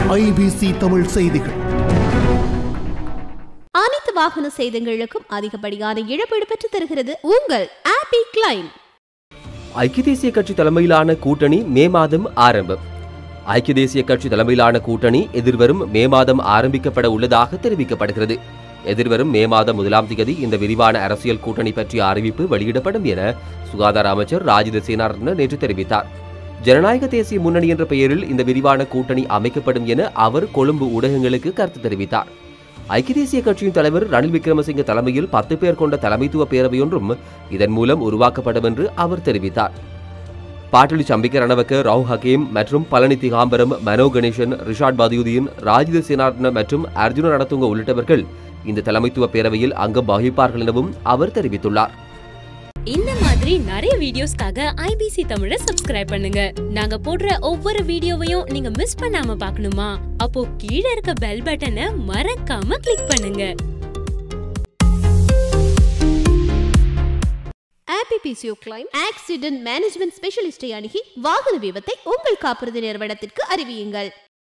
IBC Tamil செய்திகள் அனைத்து வாகன சேதங்களுக்கும் அதிகப்படியான இழப்பீடு பெற்று தருகிறது உங்கள் ஆப்பி கிளைம் ஐக்கிய தேசிய கட்சி தலைமையிலான கூட்டணி மே மாதம் ஆரம்பம் ஐக்கிய தேசிய கட்சி தலைமையிலான கூட்டணி எதிர்வரும் மே மாதம் ஆரம்பிக்கப்பட உள்ளதாக தெரிவிக்கப்படுகிறது எதிர்வரும் மே மாதம் முதலாம் தேதி இந்த விரிவான அரசியல் கூட்டணி பற்றிய அறிவிப்பு வெளியிடப்படும் என சுகாதார அமைச்சர் ராஜித சேனாரத்ன நேற்று தெரிவித்தார் ஜனநாயக தேசிய முன்னணி என்ற பெயரில் இந்த விரிவான கூட்டணி அமைக்கப்படும் என அவர் கொழும்பு ஊடகங்களுக்கு கருத்து தெரிவித்தார் ஐக்கிய தேசிய கட்சியின் தலைவர் ரணில் விக்ரமசிங்க தலைமையில் பத்து பேர் கொண்ட தலைமைத்துவ பேரவை ஒன்றும் இதன் மூலம் உருவாக்கப்படும் என்று அவர் தெரிவித்தார் பாட்டலி சம்பிக்க ரணவக்க ராவ் ஹக்கீம் மற்றும் பழனி திகாம்பரம் மனோ கணேசன் ரிஷாட் பதியுதீன் ராஜித சேனார்ன மற்றும் அர்ஜுன ரணதுங்க உள்ளிட்டவர்கள் இந்த தலைமைத்துவ பேரவையில் அங்கம் வகிப்பார்கள் எனவும் அவர் தெரிவித்துள்ளார் இந்த மாதிரி நிறைய வீடியோஸ்க்காக ஐபிசி தமிழை சப்ஸ்கிரைப் பண்ணுங்க நாங்க போடுற ஒவ்வொரு வீடியோவையும் நீங்க மிஸ் பண்ணாம பார்க்கணுமா அப்போ கீழே இருக்க பெல் பட்டனை மறக்காம கிளிக் பண்ணுங்க ஆப்பி பிசிஓ கிளைம் ஆக்சிடென்ட் மேனேஜ்மெண்ட் ஸ்பெஷலிஸ்டை அணுகி வாகன விபத்தை உங்கள் காப்புறுதி நிறுவனத்திற்கு அறிவியுங்கள்